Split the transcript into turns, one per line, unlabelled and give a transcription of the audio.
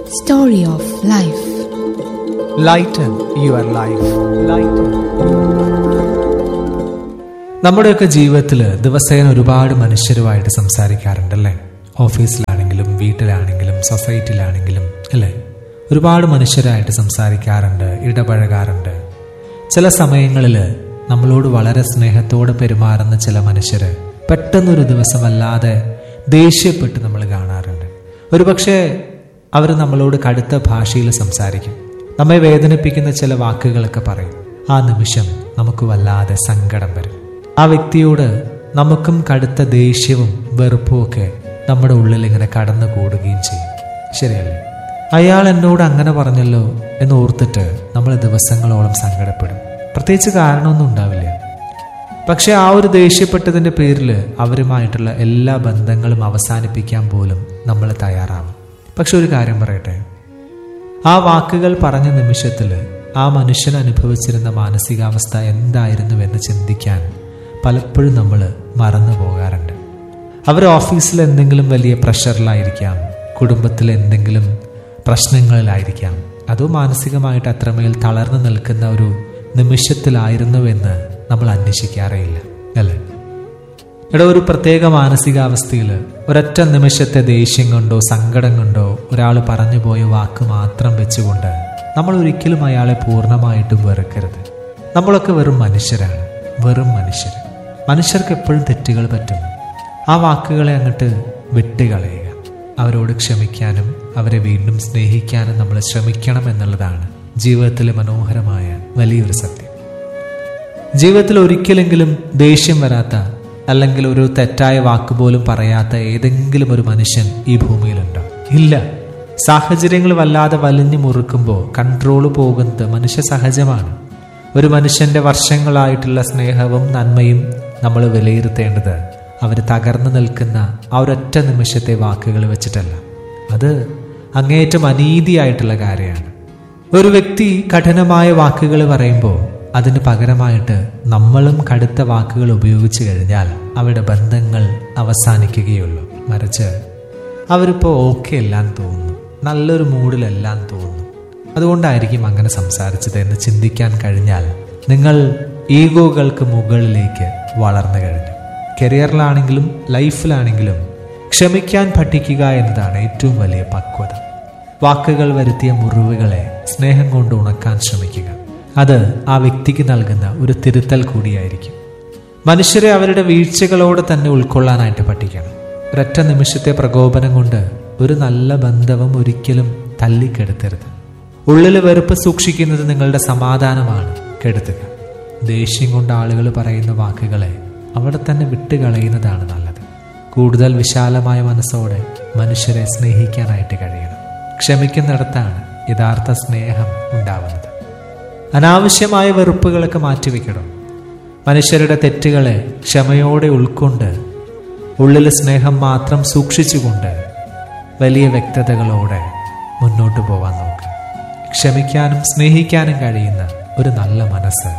Story of Life.
Lighten your life lighten നമ്മുടെയൊക്കെ ജീവിതത്തിൽ ദിവസേന ഒരുപാട് മനുഷ്യരുമായിട്ട് സംസാരിക്കാറുണ്ടല്ലേ ഓഫീസിലാണെങ്കിലും വീട്ടിലാണെങ്കിലും സൊസൈറ്റിയിലാണെങ്കിലും അല്ലേ ഒരുപാട് മനുഷ്യരായിട്ട് സംസാരിക്കാറുണ്ട് ഇടപഴകാറുണ്ട് ചില സമയങ്ങളിൽ നമ്മളോട് വളരെ സ്നേഹത്തോടെ പെരുമാറുന്ന ചില മനുഷ്യർ പെട്ടെന്നൊരു ദിവസമല്ലാതെ ദേഷ്യപ്പെട്ട് നമ്മൾ കാണാറുണ്ട് ഒരുപക്ഷെ അവർ നമ്മളോട് കടുത്ത ഭാഷയിൽ സംസാരിക്കും നമ്മെ വേദനിപ്പിക്കുന്ന ചില വാക്കുകളൊക്കെ പറയും ആ നിമിഷം നമുക്ക് വല്ലാതെ സങ്കടം വരും ആ വ്യക്തിയോട് നമുക്കും കടുത്ത ദേഷ്യവും വെറുപ്പും ഒക്കെ നമ്മുടെ ഉള്ളിൽ ഇങ്ങനെ കടന്നു കൂടുകയും ചെയ്യും ശരിയല്ലേ അയാൾ എന്നോട് അങ്ങനെ പറഞ്ഞല്ലോ എന്ന് ഓർത്തിട്ട് നമ്മൾ ദിവസങ്ങളോളം സങ്കടപ്പെടും പ്രത്യേകിച്ച് കാരണമൊന്നും ഉണ്ടാവില്ല പക്ഷെ ആ ഒരു ദേഷ്യപ്പെട്ടതിന്റെ പേരിൽ അവരുമായിട്ടുള്ള എല്ലാ ബന്ധങ്ങളും അവസാനിപ്പിക്കാൻ പോലും നമ്മൾ തയ്യാറാവും പക്ഷെ ഒരു കാര്യം പറയട്ടെ ആ വാക്കുകൾ പറഞ്ഞ നിമിഷത്തിൽ ആ മനുഷ്യൻ അനുഭവിച്ചിരുന്ന മാനസികാവസ്ഥ എന്തായിരുന്നുവെന്ന് ചിന്തിക്കാൻ പലപ്പോഴും നമ്മൾ മറന്നു പോകാറുണ്ട് അവർ ഓഫീസിൽ എന്തെങ്കിലും വലിയ പ്രഷറിലായിരിക്കാം കുടുംബത്തിൽ എന്തെങ്കിലും പ്രശ്നങ്ങളിലായിരിക്കാം അതോ മാനസികമായിട്ട് അത്രമേൽ തളർന്നു നിൽക്കുന്ന ഒരു നിമിഷത്തിലായിരുന്നുവെന്ന് നമ്മൾ അന്വേഷിക്കാറേയില്ല അല്ലേ ഇവിടെ ഒരു പ്രത്യേക മാനസികാവസ്ഥയിൽ ഒരൊറ്റ നിമിഷത്തെ ദേഷ്യം കൊണ്ടോ സങ്കടം കൊണ്ടോ ഒരാൾ പറഞ്ഞു പോയ വാക്ക് മാത്രം വെച്ചുകൊണ്ട് നമ്മൾ ഒരിക്കലും അയാളെ പൂർണ്ണമായിട്ടും വെറുക്കരുത് നമ്മളൊക്കെ വെറും മനുഷ്യരാണ് വെറും മനുഷ്യർ മനുഷ്യർക്ക് എപ്പോഴും തെറ്റുകൾ പറ്റും ആ വാക്കുകളെ അങ്ങോട്ട് വിട്ടുകളയുക അവരോട് ക്ഷമിക്കാനും അവരെ വീണ്ടും സ്നേഹിക്കാനും നമ്മൾ ശ്രമിക്കണം എന്നുള്ളതാണ് ജീവിതത്തിലെ മനോഹരമായ വലിയൊരു സത്യം ജീവിതത്തിൽ ഒരിക്കലെങ്കിലും ദേഷ്യം വരാത്ത അല്ലെങ്കിൽ ഒരു തെറ്റായ വാക്ക് പോലും പറയാത്ത ഏതെങ്കിലും ഒരു മനുഷ്യൻ ഈ ഭൂമിയിലുണ്ടോ ഇല്ല സാഹചര്യങ്ങൾ വല്ലാതെ വലിഞ്ഞു മുറുക്കുമ്പോൾ കൺട്രോൾ പോകുന്നത് മനുഷ്യ സഹജമാണ് ഒരു മനുഷ്യന്റെ വർഷങ്ങളായിട്ടുള്ള സ്നേഹവും നന്മയും നമ്മൾ വിലയിരുത്തേണ്ടത് അവർ തകർന്നു നിൽക്കുന്ന ആ ഒരൊറ്റ നിമിഷത്തെ വാക്കുകൾ വെച്ചിട്ടല്ല അത് അങ്ങേയറ്റം അനീതിയായിട്ടുള്ള കാര്യമാണ് ഒരു വ്യക്തി കഠിനമായ വാക്കുകൾ പറയുമ്പോൾ അതിന് പകരമായിട്ട് നമ്മളും കടുത്ത വാക്കുകൾ ഉപയോഗിച്ചു കഴിഞ്ഞാൽ അവരുടെ ബന്ധങ്ങൾ അവസാനിക്കുകയുള്ളൂ മറിച്ച് അവരിപ്പോൾ ഓക്കെ എല്ലാം തോന്നുന്നു നല്ലൊരു മൂഡിലെല്ലാം തോന്നുന്നു അതുകൊണ്ടായിരിക്കും അങ്ങനെ സംസാരിച്ചത് എന്ന് ചിന്തിക്കാൻ കഴിഞ്ഞാൽ നിങ്ങൾ ഈഗോകൾക്ക് മുകളിലേക്ക് വളർന്നു കഴിഞ്ഞു കരിയറിലാണെങ്കിലും ലൈഫിലാണെങ്കിലും ക്ഷമിക്കാൻ പഠിക്കുക എന്നതാണ് ഏറ്റവും വലിയ പക്വത വാക്കുകൾ വരുത്തിയ മുറിവുകളെ സ്നേഹം കൊണ്ട് ഉണക്കാൻ ശ്രമിക്കുക അത് ആ വ്യക്തിക്ക് നൽകുന്ന ഒരു തിരുത്തൽ കൂടിയായിരിക്കും മനുഷ്യരെ അവരുടെ വീഴ്ചകളോട് തന്നെ ഉൾക്കൊള്ളാനായിട്ട് പഠിക്കണം ഒരൊറ്റ നിമിഷത്തെ പ്രകോപനം കൊണ്ട് ഒരു നല്ല ബന്ധവും ഒരിക്കലും തല്ലിക്കെടുത്തരുത് ഉള്ളിൽ വെറുപ്പ് സൂക്ഷിക്കുന്നത് നിങ്ങളുടെ സമാധാനമാണ് കെടുത്തുക ദേഷ്യം കൊണ്ട് ആളുകൾ പറയുന്ന വാക്കുകളെ അവിടെ തന്നെ വിട്ടുകളയുന്നതാണ് നല്ലത് കൂടുതൽ വിശാലമായ മനസ്സോടെ മനുഷ്യരെ സ്നേഹിക്കാനായിട്ട് കഴിയണം ക്ഷമിക്കുന്നിടത്താണ് യഥാർത്ഥ സ്നേഹം ഉണ്ടാവുന്നത് അനാവശ്യമായ വെറുപ്പുകളൊക്കെ മാറ്റിവെക്കണം മനുഷ്യരുടെ തെറ്റുകളെ ക്ഷമയോടെ ഉൾക്കൊണ്ട് ഉള്ളിൽ സ്നേഹം മാത്രം സൂക്ഷിച്ചുകൊണ്ട് വലിയ വ്യക്തതകളോടെ മുന്നോട്ട് പോകാൻ നോക്കുക ക്ഷമിക്കാനും സ്നേഹിക്കാനും കഴിയുന്ന ഒരു നല്ല മനസ്സ്